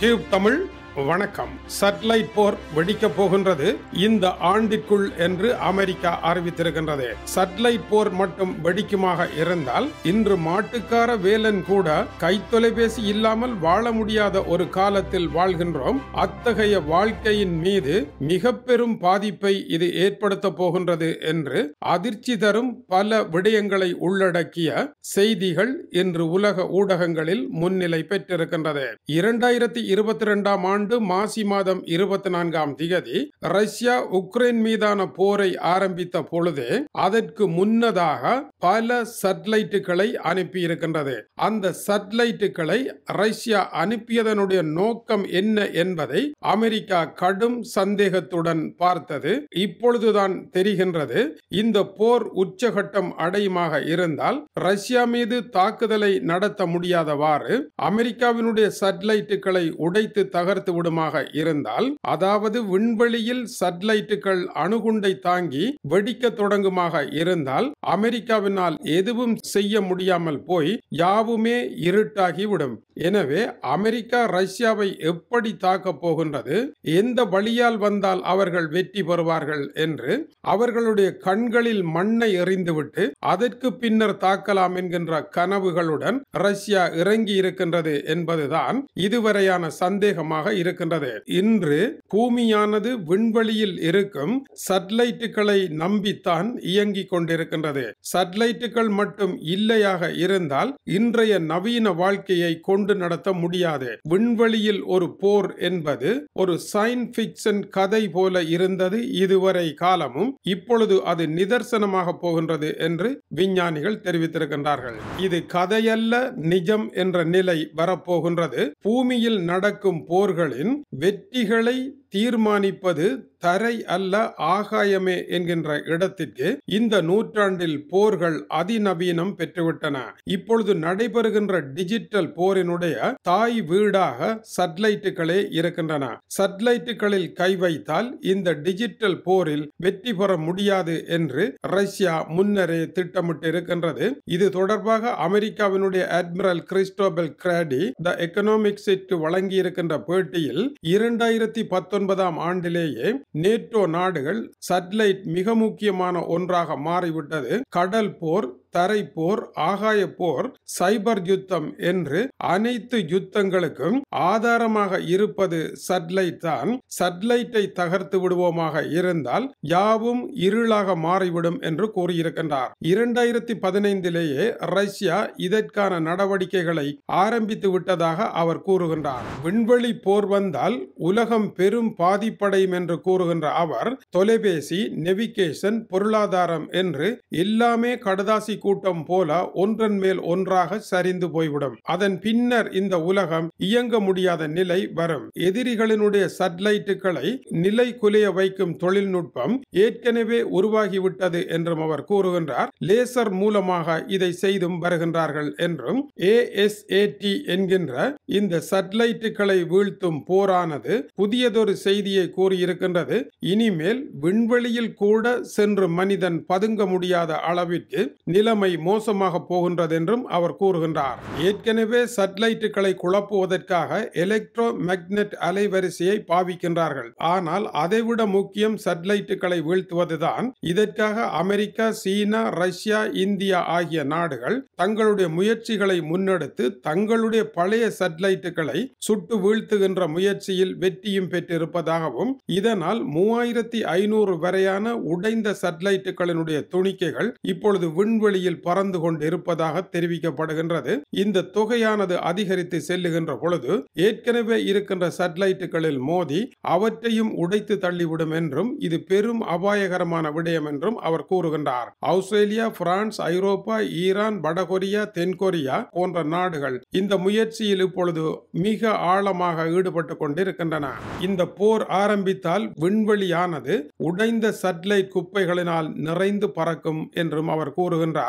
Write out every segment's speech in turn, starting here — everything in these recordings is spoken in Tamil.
டியூப் தமிழ் வணக்கம் சட்டலைட் போர் வெடிக்கப் போகின்றது இந்த ஆண்டிற்குள் என்று அமெரிக்கா அறிவித்திருக்கின்றது சட்டலைட் போர் மட்டும் வெடிக்குமாக இருந்தால் இன்று மாட்டுக்கார வேலன் கூட கைத்தொலைபேசி இல்லாமல் வாழ முடியாத ஒரு காலத்தில் வாழ்கின்றோம் அத்தகைய வாழ்க்கையின் மீது மிக பெரும் பாதிப்பை இது ஏற்படுத்த போகின்றது என்று அதிர்ச்சி தரும் பல விடயங்களை உள்ளடக்கிய செய்திகள் இன்று உலக ஊடகங்களில் முன்னிலை பெற்றிருக்கின்றது இரண்டாயிரத்தி இருபத்தி இரண்டாம் ஆண்டு மாசி மாதம் இருபத்தி நான்காம் திகதி ரஷ்யா உக்ரைன் மீதான போரை ஆரம்பித்த பொழுதே அதற்கு முன்னதாக பல சட்டலைட்டுகளை அனுப்பியிருக்கின்றது அந்த சட்டலைட்டுகளை ரஷ்யா அனுப்பியதனுடைய நோக்கம் என்ன என்பதை அமெரிக்கா கடும் சந்தேகத்துடன் பார்த்தது இப்பொழுதுதான் தெரிகின்றது இந்த போர் உச்சகட்டம் அடையுமாக இருந்தால் ரஷ்யா மீது தாக்குதலை நடத்த முடியாதவாறு அமெரிக்காவினுடைய சட்டலைட்டுகளை உடைத்து தகர்த்து விடுமாக இருந்தால் அதாவது விண்வெளியில் சட்டலைட்டுகள் அணுகுண்டை தாங்கி வெடிக்க தொடங்குமாக இருந்தால் அமெரிக்காவினால் எதுவும் செய்ய முடியாமல் போய் யாவுமே இருட்டாகி விடும் எனவே அமெரிக்கா ரஷ்யாவை எப்படி தாக்கப் போகின்றது எந்த வழியால் வந்தால் அவர்கள் வெற்றி பெறுவார்கள் என்று அவர்களுடைய கண்களில் மண்ணை எறிந்துவிட்டு அதற்கு பின்னர் தாக்கலாம் என்கின்ற கனவுகளுடன் ரஷ்யா இறங்கி இருக்கின்றது என்பதுதான் இதுவரையான சந்தேகமாக இருக்கின்றது இன்று பூமியானது விண்வெளியில் இருக்கும் சட்டலைட்டுகளை நம்பித்தான் இயங்கிக் கொண்டிருக்கின்றது சட்டலைட்டுகள் மட்டும் இல்லையாக இருந்தால் இன்றைய நவீன வாழ்க்கையை கொண்டு நடத்த முடியாது விண்வெளியில் ஒரு போர் என்பது ஒரு சயின்ஸ் பிக்சன் கதை போல இருந்தது இதுவரை காலமும் இப்பொழுது அது நிதர்சனமாக போகின்றது என்று விஞ்ஞானிகள் தெரிவித்திருக்கின்றார்கள் இது கதையல்ல நிஜம் என்ற நிலை வரப்போகின்றது பூமியில் நடக்கும் போர்களின் வெற்றிகளை தீர்மானிப்பது தரை அல்ல ஆகாயமே என்கின்ற இடத்திற்கு இந்த நூற்றாண்டில் போர்கள் அதிநவீனம் பெற்றுவிட்டன இப்பொழுது நடைபெறுகின்ற டிஜிட்டல் போரினுடைய தாய் வீடாக சட்டலைட்டுகளே இருக்கின்றன சட்டலைட்டுகளில் கை வைத்தால் இந்த டிஜிட்டல் போரில் வெற்றி பெற முடியாது என்று ரஷ்யா முன்னரே திட்டமிட்டு இருக்கின்றது இது தொடர்பாக அமெரிக்காவினுடைய அட்மிரல் கிறிஸ்டோபல் கிராடி த எக்கனாமிக்ஸிற்கு வழங்கி இருக்கின்ற பேட்டியில் இரண்டாயிரத்தி பத்தொன்பதாம் ஆண்டிலேயே நேட்டோ நாடுகள் சட்டலைட் மிக முக்கியமான ஒன்றாக மாறிவிட்டது கடல் போர் தரை போர் ஆகாய போர் சைபர் யுத்தம் என்று அனைத்து யுத்தங்களுக்கும் ஆதாரமாக இருப்பது சட்லைட் தான் சட்லைட்டை தகர்த்து விடுவோமாக இருந்தால் யாவும் இருளாக மாறிவிடும் என்று கூறியிருக்கின்றார் இரண்டாயிரத்தி பதினைந்திலேயே ரஷ்யா இதற்கான நடவடிக்கைகளை ஆரம்பித்து விட்டதாக அவர் கூறுகின்றார் விண்வெளி போர் வந்தால் உலகம் பெரும் பாதிப்படையும் என்று கூறுகின்ற அவர் தொலைபேசி நெவிகேஷன் பொருளாதாரம் என்று எல்லாமே கடதாசி கூட்டம் போல ஒன்றன் மேல் ஒன்றாக சரிந்து போய்விடும் அதன் பின்னர் இந்த உலகம் இயங்க முடியாத நிலை வரும் எதிரிகளினுடைய சட்லைட்டுகளை நிலை குலைய வைக்கும் தொழில்நுட்பம் ஏற்கனவே உருவாகிவிட்டது என்றும் அவர் கூறுகின்றார் லேசர் மூலமாக இதை செய்தும் வருகின்றார்கள் என்றும் ஏஎஸ்ஏடி என்கின்ற இந்த சட்லைட்டுகளை வீழ்த்தும் போரானது புதியதொரு செய்தியை கூறியிருக்கின்றது இனிமேல் விண்வெளியில் கூட சென்று மனிதன் பதுங்க முடியாத அளவிற்கு நிலைமை மோசமாக போகின்றது என்றும் அவர் கூறுகின்றார் ஏற்கனவே சட்டலைட்டுகளை குழப்புவதற்காக எலக்ட்ரோ மேக்னெட் அலைவரிசையை பாவிக்கின்றார்கள் ஆனால் அதைவிட முக்கியம் சட்டலைட்டுகளை வீழ்த்துவதுதான் இதற்காக அமெரிக்கா சீனா ரஷ்யா இந்தியா ஆகிய நாடுகள் தங்களுடைய முயற்சிகளை முன்னெடுத்து தங்களுடைய பழைய சட்டலைட்டுகளை சுட்டு வீழ்த்துகின்ற முயற்சியில் வெற்றியும் பெற்றிருப்பதாகவும் இதனால் மூவாயிரத்தி ஐநூறு வரையான உடைந்த சட்டலைட்டுகளினுடைய துணிக்கைகள் இப்பொழுது விண்வெளியில் பறந்து கொண்டு இருப்பதாக தெரிவிக்கப்படுகின்றது இந்த தொகையானது அதிகரித்து செல்லுகின்ற பொழுது ஏற்கனவே இருக்கின்ற சட்டலைட்டுகளில் மோதி அவற்றையும் உடைத்து தள்ளிவிடும் என்றும் இது பெரும் அபாயகரமான விடயம் என்றும் அவர் கூறுகின்றார் ஆஸ்திரேலியா பிரான்ஸ் ஐரோப்பா ஈரான் வடகொரியா தென்கொரியா போன்ற நாடுகள் இந்த முயற்சியில் இப்பொழுது மிக ஆழமாக ஈடுபட்டு கொண்டிருக்கின்றன இந்த போர் ஆரம்பித்தால் விண்வெளியானது உடைந்த சட்டலைட் குப்பைகளினால் நிறைந்து பறக்கும் என்றும் அவர் கூறுகின்றார்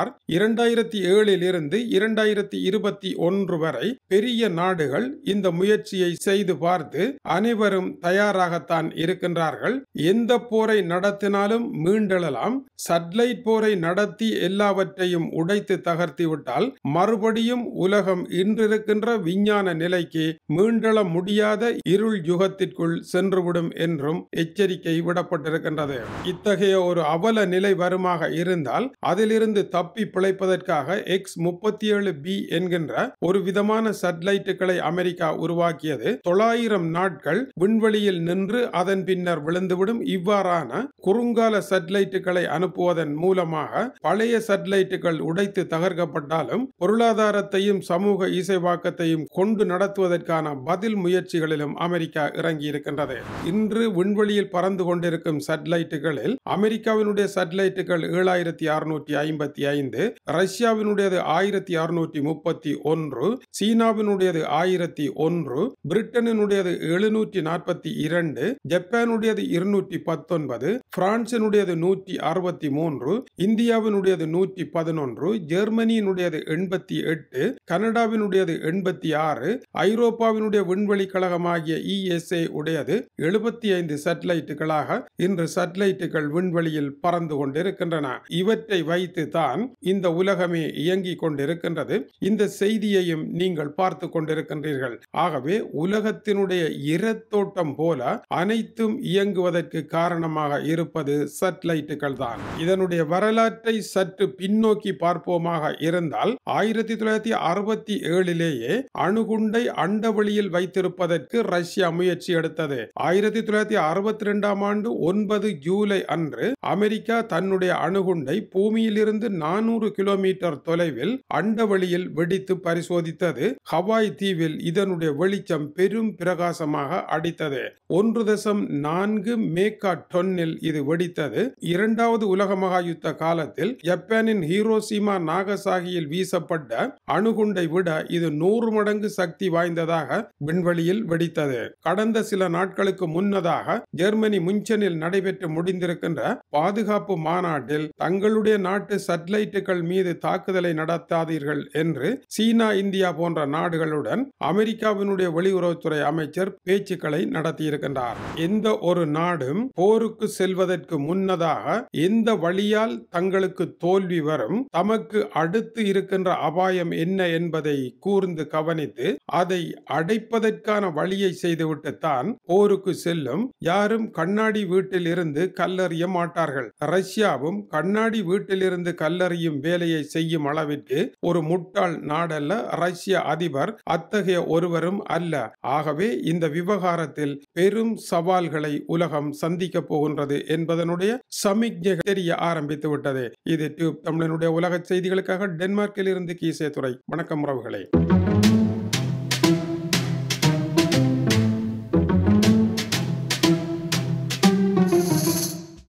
கூறுகின்றார் இரண்டாயிரத்தி ஏழில் இருந்து இரண்டாயிரத்தி இருபத்தி ஒன்று வரை பெரிய நாடுகள் இந்த முயற்சியை செய்து பார்த்து அனைவரும் தயாராகத்தான் இருக்கின்றார்கள் எந்த போரை நடத்தினாலும் மீண்டெழலாம் சட்லைட் போரை நடத்தி எல்லாவற்றையும் உடைத்து தகர்த்தி விட்டால் மறுபடியும் உலகம் இன்றிருக்கின்ற விஞ்ஞான நிலைக்கு மீண்டெழ முடியாத இருள் யுகத்திற்குள் சென்றுவிடும் என்றும் எச்சரிக்கை விடப்பட்டிருக்கின்றது இத்தகைய ஒரு அவல நிலை வருமாக இருந்தால் அதிலிருந்து தப்பி பிழைப்பதற்காக எக்ஸ் முப்பத்தி ஏழு பி என்கின்ற ஒரு விதமான சட்லைட்டுகளை அமெரிக்கா உருவாக்கியது தொள்ளாயிரம் நாட்கள் விண்வெளியில் நின்று அதன் பின்னர் விழுந்துவிடும் இவ்வாறான குறுங்கால சட்லைட்டுகளை அனுப்புவதன் மூலமாக பழைய சட்லைட்டுகள் உடைத்து தகர்க்கப்பட்டாலும் பொருளாதாரத்தையும் சமூக இசைவாக்கத்தையும் கொண்டு நடத்துவதற்கான பதில் முயற்சிகளிலும் அமெரிக்கா இறங்கி இருக்கின்றது இன்று விண்வெளியில் பறந்து கொண்டிருக்கும் சட்லைட்டுகளில் அமெரிக்காவினுடைய சட்லைட்டுகள் ஏழாயிரத்தி அறுநூற்றி ஐம்பத்தி ஐந்து ரஷ்யாவினுடையது ஆயிரத்தி அறுநூற்றி முப்பத்தி ஒன்று சீனாவினுடையது ஆயிரத்தி ஒன்று பிரிட்டனினுடையது எழுநூற்றி நாற்பத்தி இரண்டு ஜப்பானுடையது இருநூற்றி பத்தொன்பது பிரான்சினுடையது நூற்றி அறுபத்தி மூன்று இந்தியாவினுடையது நூற்றி பதினொன்று ஜெர்மனியினுடையது எண்பத்தி எட்டு கனடாவினுடையது எண்பத்தி ஆறு ஐரோப்பாவினுடைய விண்வெளி கழகமாகிய இஎஸ்ஏ உடையது எழுபத்தி ஐந்து சேட்டலைட்டுகளாக இன்று சேட்டலைட்டுகள் விண்வெளியில் பறந்து கொண்டிருக்கின்றன இவற்றை வைத்து தான் இந்த உலகமே இயங்கிக் கொண்டிருக்கின்றது இந்த செய்தியையும் நீங்கள் பார்த்து கொண்டிருக்கின்றீர்கள் ஆகவே உலகத்தினுடைய இரத்தோட்டம் போல அனைத்தும் இயங்குவதற்கு காரணமாக இருப்பது சேட்டலைட்டுகள் தான் இதனுடைய வரலாற்றை சற்று பின்னோக்கி பார்ப்போமாக இருந்தால் ஆயிரத்தி தொள்ளாயிரத்தி அறுபத்தி ஏழிலேயே அணுகுண்டை அண்டவெளியில் வைத்திருப்பதற்கு ரஷ்யா முயற்சி எடுத்தது ஆயிரத்தி தொள்ளாயிரத்தி அறுபத்தி ரெண்டாம் ஆண்டு ஒன்பது ஜூலை அன்று அமெரிக்கா தன்னுடைய அணுகுண்டை பூமியிலிருந்து நானூறு கிலோமீட்டர் தொலைவில் அண்டவெளியில் வெடித்து பரிசோதித்தது ஹவாய் தீவில் இதனுடைய வெளிச்சம் பெரும் பிரகாசமாக அடித்தது ஒன்று தசம் நான்கு மேக்கா டொன்னில் இது வெடித்தது இரண்டாவது உலக மகா யுத்த காலத்தில் ஜப்பானின் ஹீரோசிமா நாகசாகியில் வீசப்பட்ட அணுகுண்டை விட இது நூறு மடங்கு சக்தி வாய்ந்ததாக விண்வெளியில் வெடித்தது கடந்த சில நாட்களுக்கு முன்னதாக ஜெர்மனி முன்சனில் நடைபெற்று முடிந்திருக்கின்ற பாதுகாப்பு மாநாட்டில் தங்களுடைய நாட்டு சட்டலைட்டுகள் மீது தாக்குதலை நடத்தாதீர்கள் என்று சீனா இந்தியா போன்ற நாடுகளுடன் அமெரிக்காவினுடைய வெளியுறவுத்துறை அமைச்சர் பேச்சுக்களை நடத்தியிருக்கின்றார் எந்த ஒரு நாடும் போருக்கு செல்வதற்கு முன்னதாக எந்த வழியால் தங்களுக்கு தோல்வி வரும் தமக்கு அடுத்து இருக்கின்ற அபாயம் என்ன என்பதை கூர்ந்து கவனித்து அதை அடைப்பதற்கான வழியை செய்துவிட்டு தான் போருக்கு செல்லும் யாரும் கண்ணாடி வீட்டில் இருந்து கல்லறிய மாட்டார்கள் ரஷ்யாவும் கண்ணாடி வீட்டில் இருந்து கல்லறியும் வேலையை செய்யும் அளவிற்கு ஒரு முட்டாள் நாடல்ல ரஷ்ய அதிபர் அத்தகைய ஒருவரும் அல்ல ஆகவே இந்த விவகாரத்தில் பெரும் சவால்களை உலகம் சந்திக்க போகின்றது என்பதனுடைய சமிக்ஞை தெரிய ஆரம்பித்து விட்டது இது டியூப் தமிழனுடைய உலக செய்திகளுக்காக டென்மார்க்கில் இருந்து கீசே துறை வணக்கம் உறவுகளே